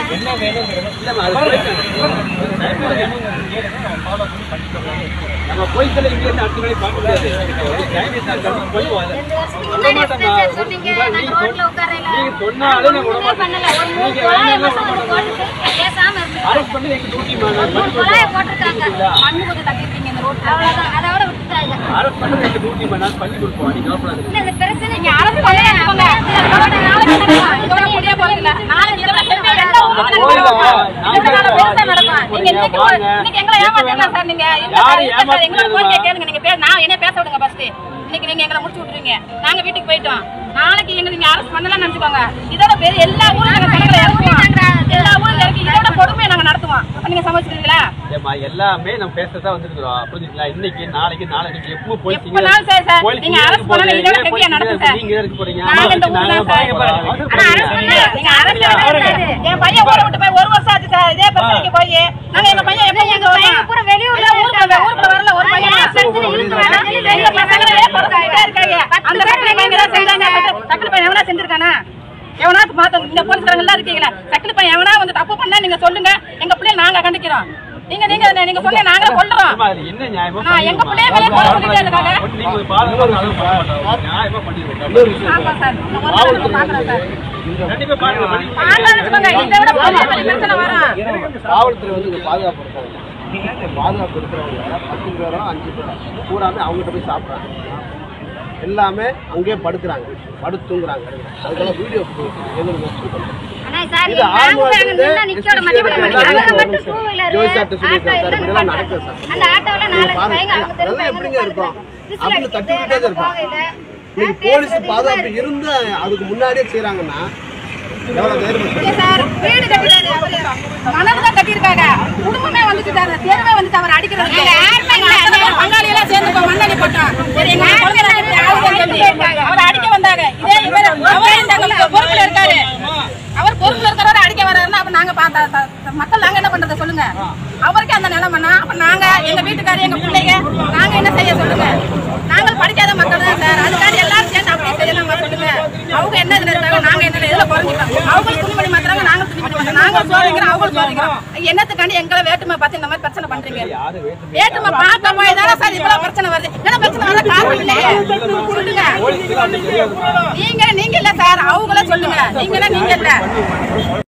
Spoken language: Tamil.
என்ன வேணுங்கிறத இல்லம்மா, அது போய் நம்ம போய் சொல்ல இங்கே இருந்து அடுத்த வேலையை பார்க்க முடியாது ஒரு time is not coming. போயிடுவோம் அதை. ரெண்டு வருஷத்துக்கு விட முன்னாடி மாட்டோம்மா. extension சொன்னீங்க, நாங்க ரோட்ல உட்காரல. நீங்க சொன்னாலும் நான் விட ஒண்ணுமே மாட்டேன். பண்ணல. ஒரு மூணு நீங்க குழாயை வேணும்னா மட்டும் விட மாட்டேன். போட்டுட்டு பேசாம இருந்துட்டு. அரெஸ்ட் பண்ணி எங்க டியூட்டி மேல ஒரு மூணு குழாயை போட்டிருக்காங்க. மண்ணு கொஞ்சம் தட்டிருக்கீங்க இந்த ரோட்ல. அவ்வளவுதான். அதோட விட்டுட்டாங்க. அரெஸ்ட் பண்ணி எங்க டியூட்டி மேல நான் பண்ணி கொடுப்போம் நீங்க கவலைப்படாதீங்க இல்ல, இந்த பிரச்சனை இங்க அரசு பண்ணல, போங்க. ரோட நாளைக்கு நடக்கும். இதோட முடிய போறதில்ல. நாளைக்கு இதோட பெருமை எல்லா ஊருக்கும் நடக்கும். இதோட நாளை பெருசா நடக்கும். நீங்க இன்னைக்கு ஒரு- இன்னைக்கு எங்களை ஏமாத்தலாம் சார் நீங்க. இல்ல சார், இல்ல சார், எங்களை கோரிக்கை கேளுங்க. நீங்க பே- நான் என்ன பேச விடுங்க first. இன்னைக்கு நீங்க எங்களை முடிச்சு விட்டுருவீங்க நாங்க வீட்டுக்கு போயிட்டோம் நாளைக்கு எங்க நீங்க அரசு பண்ணலாம் நினைச்சுக்கோங்க இதோட பெரிய எல்லா ஊரும் நாங்க சனங்களை இறக்குவோம் எல்லா ஊரும் இறக்கி இதோட கொடுமையை நாங்க நடத்துவோம் அப்ப நீங்க சமைச்சிருக்கீங்களா ஏம்மா எல்லாமே நம்ம பேசதான் வந்துருக்கிறோம் புரிஞ்சுங்களா இன்னைக்கு நாளைக்கு நாளைக்கு எப்போ போய் எப்பனாலும் சரி சார். நீங்க arrest பண்ணல, இதோட பெரிய நடக்கும் சார். நீங்க இருக்க போறீங்க நாங்க இந்த ஊர்ல நாங்க சார். பார்க்க போறோம். ஆனா arrest பண்ணல. நீங்க arrest பண்ணல. என் பையன் ஊரை விட்டு போய் ஒரு வருஷம் ஆச்சு சார். இதே பிரச்சனைக்கு போய். நாங்க எங்க பையன் எப்ப ஊருக்கு வருவான்? இல்ல, ஊருக்கு வர- ஊருக்குள்ள வரல. ஒரு பையன் எங்க பசங்களே பிறந்துட்டே இருக்காங்க. அந்த சக்கரை பையன் ஏதாவது செஞ்சாங்க? சக்கரை பையன் எவனா செஞ்சிருக்கானா? எவனா மாத்த இந்த போலீஸ்காரங்க எல்லாம் இருக்கீங்களா சக்கரை பையன் எவனா வந்து தப்பு பண்ணா நீங்க சொல்லுங்க எங்க பிள்ளைய நாங்க கண்டிக்கிறோம் நீங்க நீங்க நீங்க சொன்ன நாங்க கொல்றோம் ஆமா, அது என்ன நியாயமா நான் எங்க பிள்ளைய மேலே கொலை பண்ணிட்டே இருக்காங்க. நீங்க ஒரு பாதுகாப்பு அளவு பண்ண மாட்டோம். நியாயமா பண்ணிடுவோம். ஆமா சார் இந்த ஒரு நாள் நம்ம பார்க்கறோம் சார் கண்டிப்பா பாருங்க பண்ணி- ஆண்டாள் வச்சுக்கோங்க இதை விட பெரிய பெரிய பிரச்சனை வரும் காவல்துறை வந்து இங்க பாதுகாப்பு இருக்காங்க பாதுகாப்பு இருக்கிறவங்க பத்து பேரோ அஞ்சு பேரோ பூராமே அவங்ககிட்ட போய் சாப்பிட்றாங்க எல்லாமே அங்கேயே படுக்கிறாங்க படுத்து தூங்குறாங்க அதுக்கெல்லாம் வீடியோ ஆனா சார் இது நாங்க ஆம்புலன்ஸ் நாங்க நின்னா நிக்கோட மாட்டே பண்ண மாட்டோம் அங்க மட்டும் டூ வீலர் ஜோதி சார்ட்ட சொல்லியிருக்காரு சார், ஆட்டோ இப்படிலாம் எல்லாம் நடக்குது சார். அந்த ஆட்டோல நாலு பாருங்க, பையங்க அவங்க தெரு அதெல்லாம் எப்படிங்க இருக்கும்? அப்படின்னு தட்டி விட்டே தான் இருப்பான். போகல இன்னைக்கு போலீஸ் பாதுகாப்பு இருந்து அதுக்கு முன்னாடியே செய்றாங்கன்னா எவ்வளவு தைரியம் இல்ல சார் வீடு கட்டிட்டாரு அவரு மணல் தான் கட்டியிருக்காங்க குடும்பமே வந்துச்சு சார் தெருவே வந்து அவர் அடிக்கிறது பங்காளி எல்லாம் சேர்ந்து இப்ப மண்ணடி போட்டோம் சரி எங்க குழந்தைங்க ஆளுங்க சொல்லி அவர் அடிக்க வந்தாங்க இதே இவர் அவர் இந்த பொறுப்புல இருக்காரு அவர் பொறுப்புல இருக்கிறவரை அடிக்க வர்றாருன்னா அப்ப நாங்க பார்த்தா த- த- மக்கள் நாங்க என்ன பண்றது சொல்லுங்க அவருக்கு அந்த நிலைமைனா அப்ப நாங்க எங்க வீட்டுக்காரர் எங்க பிள்ளைங்க நாங்க என்ன செய்ய சொல்லுங்க நாங்கள் படிக்காத மக்கள் தான் சார் அதுக்காக எல்லாரும் சேர்ந்து அப்படியே செய்யலாமா சொல்லுங்க அவங்க என்ன இதுல இருக்காங்க நாங்க என்ன இதுல குறைஞ்சிட்டோம் அவங்க துணிமணி மாத்திராங்க நாங்க துணிமணி மாத்திரம் நாங்க சோதிக்கிறோம் அவங்க சோதிக்கிறோம் என்னத்துக்காண்டி எங்களை வேற்றுமை பார்த்து இந்த மாதிரி பிரச்சனை பண்றீங்க வேற்றுமை பார்க்க போய் தானே சார் இவ்வளவு பிரச்சனை வருது என்ன பிரச்சனை வர காரணம் இல்லையே சொல்லுங்க நீங்க நீங்க இல்ல சார் அவங்கள சொல்லுங்க நீங்க நீங்க இல்ல